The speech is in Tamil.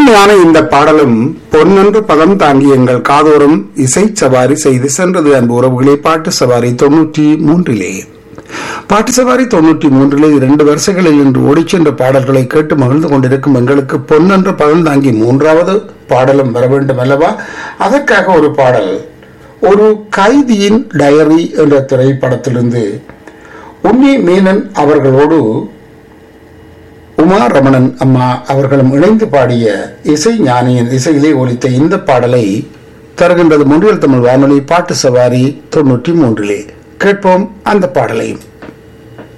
இனிமையான இந்த பாடலும் பொன்னென்று பதம் தாங்கி எங்கள் காதோறும் இசை சவாரி செய்து சென்றது அன்பு உறவுகளே பாட்டு சவாரி தொன்னூற்றி மூன்றிலே பாட்டு சவாரி தொன்னூற்றி மூன்றிலே இரண்டு வரிசைகளில் இன்று ஓடிச் சென்ற பாடல்களை கேட்டு மகிழ்ந்து கொண்டிருக்கும் எங்களுக்கு பொன்னென்று பதம் தாங்கி மூன்றாவது பாடலும் வர வேண்டும் அல்லவா அதற்காக ஒரு பாடல் ஒரு கைதியின் டயரி என்ற திரைப்படத்திலிருந்து உன்னி மீனன் அவர்களோடு உமா ரமணன் அம்மா அவர்களும் இணைந்து பாடிய இசை ஞானியின் இசையிலே ஒலித்த இந்த பாடலை தருகின்றது முன்றியல் தமிழ் வானொலி பாட்டு சவாரி தொன்னூற்றி மூன்றிலே கேட்போம் அந்த பாடலை